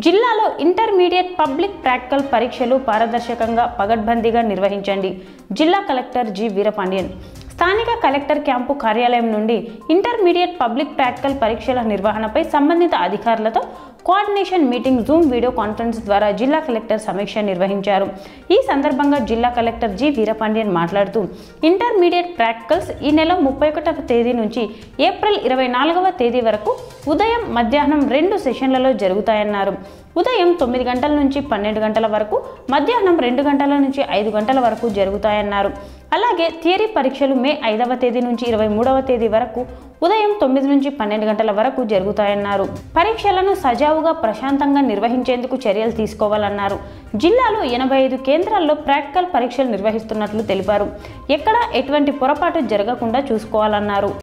జిల్లాలో intermediate public practical పరీక్షలు పారదర్శకంగా పగడ్బందీగా నిర్వహించండి జిల్లా కలెక్టర్ జి వీరపాండ్యన్ స్థానిక కలెక్టర్ క్యాంపు కార్యాలయం నుండి ఇంటర్మీడియట్ పబ్లిక్ ప్రాక్టికల్ పరీక్షల నిర్వహణపై సంబంధిత అధికారులతో coordination meeting Zoom video conference ద్వారా జిల్లా కలెక్టర్ సమీక్ష నిర్వహించారు ఈ సందర్భంగా జిల్లా కలెక్టర్ జి వీరపాండ్యన్ మాట్లాడుతూ ఇంటర్మీడియట్ ప్రాక్టికల్స్ ఈ నెల ముప్పై ఒకటవ తేదీ నుంచి ఏప్రిల్ ఇరవై నాలుగవ తేదీ వరకు ఉదయం మధ్యాహ్నం రెండు సెషన్లలో జరుగుతాయన్నారు ఉదయం తొమ్మిది గంటల నుంచి పన్నెండు గంటల వరకు మధ్యాహ్నం రెండు గంటల నుంచి ఐదు గంటల వరకు జరుగుతాయన్నారు అలాగే థియరీ పరీక్షలు మే ఐదవ తేదీ నుంచి ఇరవై మూడవ తేదీ వరకు ఉదయం తొమ్మిది నుంచి పన్నెండు గంటల వరకు జరుగుతాయన్నారు పరీక్షలను సజావుగా ప్రశాంతంగా నిర్వహించేందుకు చర్యలు తీసుకోవాలన్నారు జిల్లాలో ఎనభై ఐదు కేంద్రాల్లో ప్రాక్టికల్ పరీక్షలు నిర్వహిస్తున్నట్లు తెలిపారు ఎక్కడా ఎటువంటి పొరపాటు జరగకుండా చూసుకోవాలన్నారు